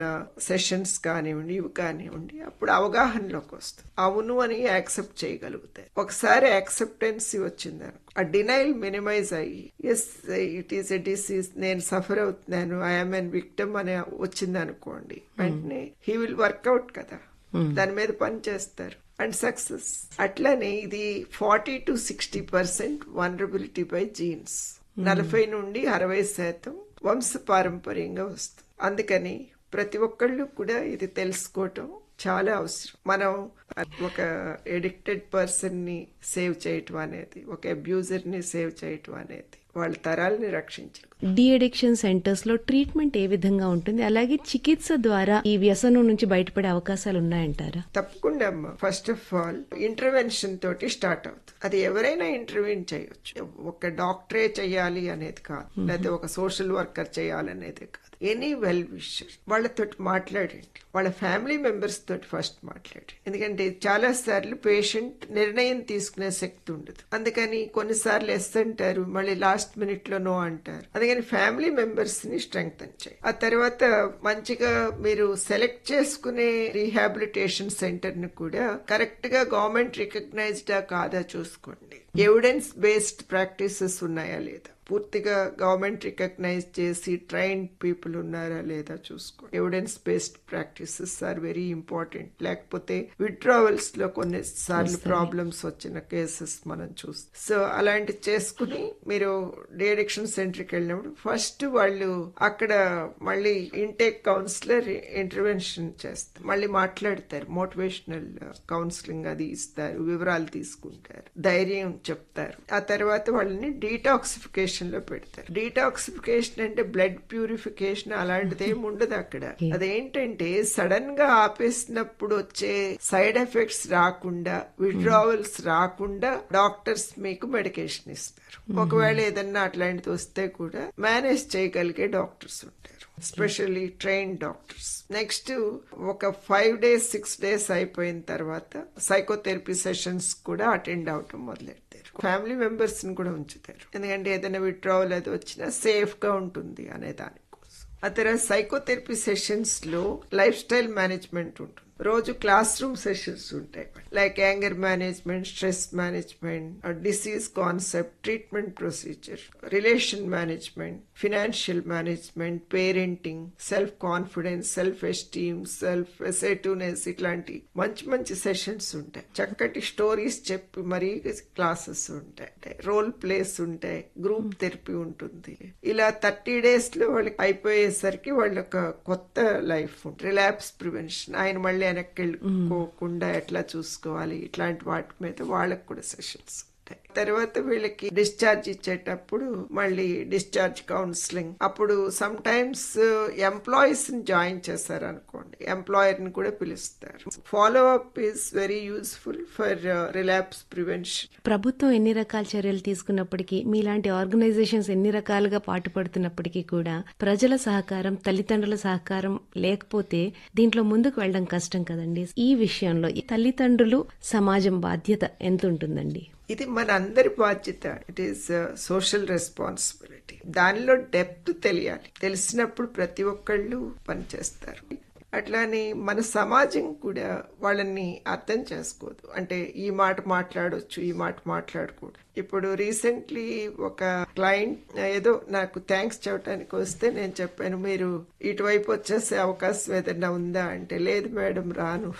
sessions కానివ్వండి ఇవి కానివ్వండి అప్పుడు అవగాహనలోకి వస్తుంది అవును అని యాక్సెప్ట్ చేయగలుగుతాయి ఒకసారి యాక్సెప్టెన్సీ వచ్చింది అనుకో ఆ డినైల్ మినిమైజ్ అయ్యి yes it is a disease నేను సఫర్ అవుతున్నాను ఐఎమ్ ఎన్ విక్టమ్ అని వచ్చింది అనుకోండి వెంటనే హీ విల్ వర్కౌట్ కదా దాని మీద పని చేస్తారు అండ్ సక్సెస్ అట్లనే ఇది forty to sixty percent vulnerability by genes నలభై నుండి అరవై శాతం వంశ పారంపర్యంగా వస్తుంది అందుకని ప్రతి ఒక్కళ్ళు కూడా ఇది తెలుసుకోవటం చాలా అవసరం మనం ఒక ఎడిక్టెడ్ పర్సన్ ని సేవ్ చేయటం అనేది ఒక అబ్యూజర్ ని సేవ్ చేయటం అనేది వాళ్ళ తరాలని రక్షించడం డి అడిక్షన్ సెంటర్స్ లో ట్రీట్మెంట్ ఏ విధంగా ఉంటుంది అలాగే చికిత్స ద్వారా ఈ వ్యసనం నుంచి బయటపడే అవకాశాలు ఉన్నాయంటారా తప్పకుండా అమ్మ ఫస్ట్ ఆఫ్ ఆల్ ఇంటర్వెన్షన్ తోటి స్టార్ట్ అవుతుంది అది ఎవరైనా ఇంటర్వ్యూన్ చేయొచ్చు ఒక డాక్టరే చేయాలి అనేది కాదు లేదా ఒక సోషల్ వర్కర్ చేయాలనేది కాదు ఎనీ వెల్ విషర్ వాళ్ళతో మాట్లాడండి వాళ్ళ ఫ్యామిలీ మెంబర్స్ తోటి ఫస్ట్ మాట్లాడండి ఎందుకంటే చాలా సార్లు పేషెంట్ నిర్ణయం తీసుకునే శక్తి ఉండదు అందుకని కొన్నిసార్లు ఎస్ అంటారు మళ్ళీ లాస్ట్ మినిట్ లో నో అంటారు అందుకని ఫ్యామిలీ మెంబర్స్ ని స్ట్రెంగ్త్ చేయి ఆ తర్వాత మంచిగా మీరు సెలెక్ట్ చేసుకునే రీహాబిలిటేషన్ సెంటర్ ని కూడా కరెక్ట్ గా గవర్నమెంట్ రికగ్నైజ్డా కాదా చూసుకోండి ఎవిడెన్స్ బేస్డ్ ప్రాక్టీసెస్ ఉన్నాయా లేదా పూర్తిగా గవర్నమెంట్ రికగ్నైజ్ చేసి ట్రైన్ పీపుల్ ఉన్నారా లేదా చూసుకో evidence based practices are very important లేకపోతే విత్డ్రావల్స్ లో కొన్ని సార్లు ప్రాబ్లమ్స్ వచ్చిన కేసెస్ మనం చూస్తాం సో అలాంటి చేసుకుని మీరు డిఅడిక్షన్ సెంటర్కి వెళ్ళినప్పుడు ఫస్ట్ వాళ్ళు అక్కడ మళ్ళీ ఇంటేక్ కౌన్సిలర్ ఇంటర్వెన్షన్ చేస్తారు మళ్ళీ మాట్లాడతారు మోటివేషనల్ కౌన్సిలింగ్ అది ఇస్తారు వివరాలు తీసుకుంటారు ధైర్యం చెప్తారు ఆ తర్వాత వాళ్ళని డీటాక్సిఫికేషన్ లో పెడతారు డీటాక్సిఫికేషన్ అంటే బ్లడ్ ప్యూరిఫికేషన్ అలాంటిది ఏమి ఉండదు అక్కడ అదేంటంటే సడన్ గా ఆపేసినప్పుడు వచ్చే సైడ్ ఎఫెక్ట్స్ రాకుండా విడ్రావల్స్ రాకుండా డాక్టర్స్ మీకు మెడికేషన్ ఇస్తారు ఒకవేళ ఏదన్నా అట్లాంటిది వస్తే కూడా మేనేజ్ చేయగలిగే డాక్టర్స్ ఉంటారు స్పెషల్లీ ట్రైన్ డాక్టర్స్ నెక్స్ట్ ఒక ఫైవ్ డేస్ సిక్స్ డేస్ అయిపోయిన తర్వాత సైకోథెరపీ సెషన్స్ కూడా అటెండ్ అవటం మొదలెడతారు ఫ్యామిలీ మెంబర్స్ ని కూడా ఉంచుతారు ఎందుకంటే ఏదైనా విత్డ్రావల్ అది వచ్చినా సేఫ్ గా ఉంటుంది అనే దానికోసం ఆ తర్వాత సైకోథెరపీ సెషన్స్ లో లైఫ్ స్టైల్ మేనేజ్మెంట్ ఉంటుంది రోజు క్లాస్ రూమ్ సెషన్స్ ఉంటాయి like anger management stress management disease concept treatment procedure relation management financial management parenting self confidence self esteem self assertiveness ఇట్లాంటి మంచి మంచి సెషన్స్ ఉంటాయి చక్కటి స్టోరీస్ చెప్పి మరీ క్లాసెస్ ఉంటాయి రోల్ ప్లేస్ ఉంటాయి గ్రూప్ థెరపీ ఉంటుంది ఇలా థర్టీ డేస్ లో వాళ్ళకి అయిపోయేసరికి వాళ్ళ ఒక కొత్త లైఫ్ రిలాప్స్ ప్రివెన్షన్ ఆయన మళ్ళీ వెనక్కి వెళ్ళిపోకుండా ఎట్లా చూసుకోవాలి ఇట్లాంటి వాటి మీద వాళ్ళకి కూడా సెషన్స్ ఉంటాయి తర్వాత వీళ్ళకి డిశ్చార్జ్ ఇచ్చేటప్పుడు మళ్ళీ డిశ్చార్జ్ కౌన్సిలింగ్ అప్పుడు సమ్ టైమ్స్ ఎంప్లాయీస్ ని జాయిన్ చేశారు అనుకోండి ఎంప్లాయర్ ని కూడా పిలుస్తారు follow up is very useful for relapse prevention ప్రభుత్వం ఎన్ని రకాల చర్యలు తీసుకున్నప్పటికీ మీలాంటి ఆర్గనైజేషన్స్ ఎన్ని రకాలుగా పాటుపడుతున్నప్పటికీ కూడా ప్రజల సహకారం తల్లిదండ్రుల సహకారం లేకపోతే దీంట్లో ముందుకు వెళ్ళడం కష్టం కదండి ఈ విషయంలో ఈ తల్లిదండ్రులు సమాజం బాధ్యత ఎంత ఉంటుందండి ఇది మన అందరి బాధ్యత ఇట్ ఈస్ సోషల్ రెస్పాన్సిబిలిటీ దానిలో డెప్త్ తెలియాలి తెలిసినప్పుడు ప్రతి ఒక్కళ్ళు పనిచేస్తారు అట్లానే మన సమాజం కూడా వాళ్ళని అర్థం చేసుకోదు అంటే ఈ మాట మాట్లాడొచ్చు ఈ మాట మాట్లాడకూడదు ఇప్పుడు రీసెంట్లీ ఒక క్లయింట్ ఏదో నాకు థ్యాంక్స్ చెప్పడానికి వస్తే నేను చెప్పాను మీరు ఇటువైపు వచ్చేసే అవకాశం ఏదైనా ఉందా అంటే లేదు మేడం రాను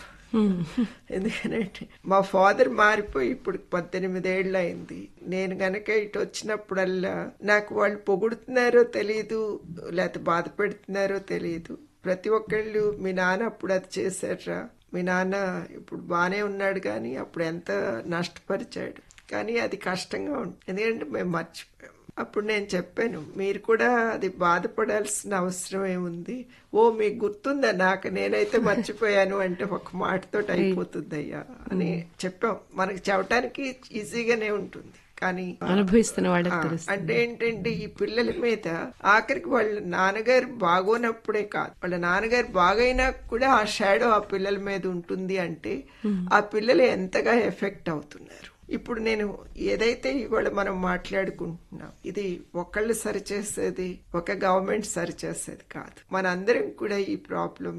ఎందుకంటే మా ఫాదర్ మారిపోయి ఇప్పుడు పద్దెనిమిదేళ్ళు అయింది నేను గనక ఇటు వచ్చినప్పుడల్లా నాకు వాళ్ళు పొగుడుతున్నారో తెలియదు లేకపోతే బాధ పెడుతున్నారో తెలియదు ప్రతి ఒక్కళ్ళు మీ నాన్న అప్పుడు అది చేశారా మీ నాన్న ఇప్పుడు బానే ఉన్నాడు కానీ అప్పుడు ఎంత నష్టపరిచాడు కానీ అది కష్టంగా ఉంటుంది ఎందుకంటే మేము మర్చిపోయాం అప్పుడు నేను చెప్పాను మీరు కూడా అది బాధపడాల్సిన అవసరం ఏముంది ఓ మీకు గుర్తుందా నాకు నేనైతే మర్చిపోయాను అంటే ఒక మాటతో అయిపోతుంది అయ్యా అని చెప్పాం మనకి చెప్పడానికి ఈజీగానే ఉంటుంది కానీ అనుభవిస్తున్న వాళ్ళకి ఆ, తెలుస్తుంది అంటే ఏంటంటే ఈ పిల్లల మీద ఆఖరికి వాళ్ళ నాన్నగారు బాగోనప్పుడే కాదు వాళ్ళ నాన్నగారు బాగైనా కూడా ఆ షాడో ఆ పిల్లల మీద ఉంటుంది అంటే ఆ పిల్లలు ఎంతగా ఎఫెక్ట్ అవుతున్నారు ఇప్పుడు నేను ఏదైతే ఇవాళ మనం మాట్లాడుకుంటున్నాం ఇది ఒకళ్ళు సరిచేసేది ఒక గవర్నమెంట్ సరిచేసేది కాదు మనందరం కూడా ఈ ప్రాబ్లం